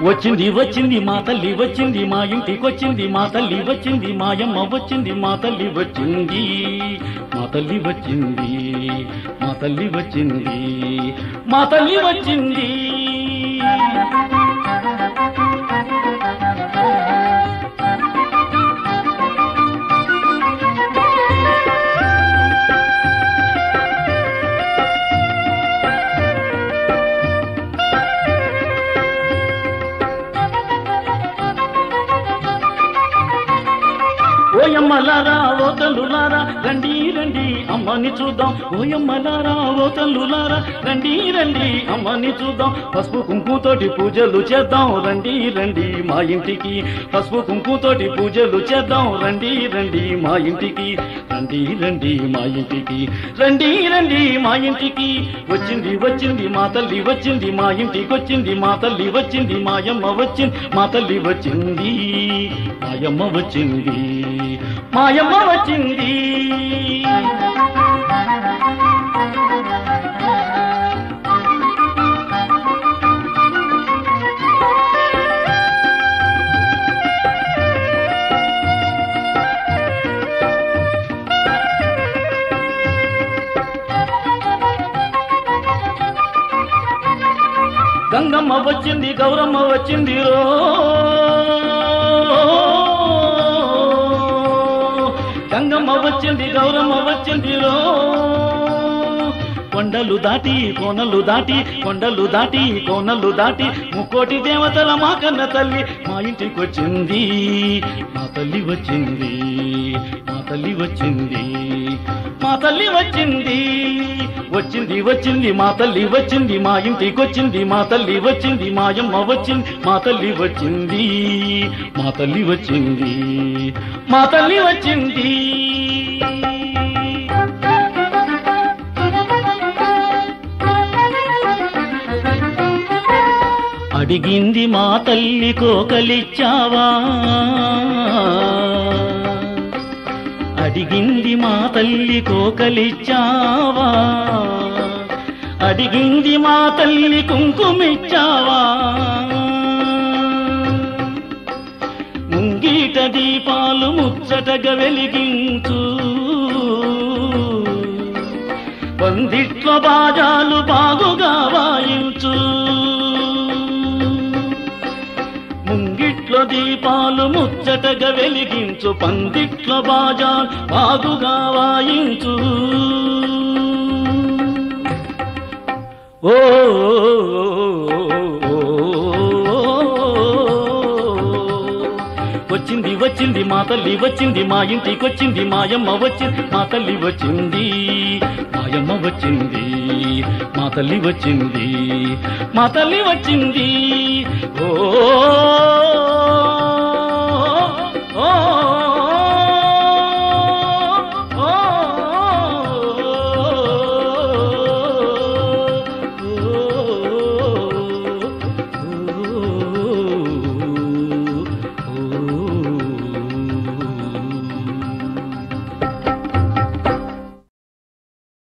వచ్చింది వచ్చింది మా తల్లి వచ్చింది మా ఇంటికి వచ్చింది మా తల్లి వచ్చింది మాయమ్మ వచ్చింది మా తల్లి వచ్చింది మా తల్లి వచ్చింది మా తల్లి వచ్చింది మా తల్లి వచ్చింది ఓయమ్మలారా ఓ తల్లులారా రండి రండి అమ్మని చూద్దాం ఓయమ్మలారా ఓ తల్లులారా రండి రండి అమ్మని చూద్దాం పసుపు కుంకుతోటి పూజలు చేద్దాం రండి రండి మా ఇంటికి పసుపు కుంకుతోటి పూజలు చేద్దాం రండి రండి మా ఇంటికి రండి రండి మా ఇంటికి రండి రండి మా ఇంటికి వచ్చింది వచ్చింది మా తల్లి వచ్చింది మా ఇంటికి వచ్చింది మా తల్లి వచ్చింది మాయమ్మ వచ్చింది మా తల్లి వచ్చింది మాయమ్మ వచ్చింది మాయమ్మ వచ్చింది గంగమ్మ వచ్చింది గౌరమ్మ వచ్చింది రో గంగమ్మ వచ్చింది గౌరమ్మ వచ్చింది రో కొండలు దాటి కోనలు దాటి కొండలు దాటి కోనలు దాటి ముక్కోటి దేవతల మా కన్న తల్లి మా ఇంటికి వచ్చింది మా తల్లి వచ్చింది మా తల్లి వచ్చింది మా తల్లి వచ్చింది వచ్చింది వచ్చింది మా తల్లి వచ్చింది మా ఇంటికి వచ్చింది మా తల్లి వచ్చింది మాయమ్మ వచ్చింది మా తల్లి వచ్చింది మా తల్లి వచ్చింది మా తల్లి వచ్చింది అడిగింది మా తల్లి కోకలిచ్చావా అడిగింది మా తల్లి కోకలిచ్చావా అడిగింది మా తల్లి కుంకుమిచ్చావా ముంగీట దీపాలు ముచ్చటగా వెలిగించు పందిట్ల బాజాలు బాగుగా వాయించు ముంగిట్ల దీపాలు ముచ్చటగా వెలిగించు పందిట్ల బాజాలు బాగుగా వాయించు ఓ వచ్చింది వచ్చింది మా తల్లి వచ్చింది మా ఇంటికి వచ్చింది మాయమ్మ వచ్చింది మా తల్లి వచ్చింది మాయమ్మ వచ్చింది మా తల్లి వచ్చింది మా తల్లి వచ్చింది ఓ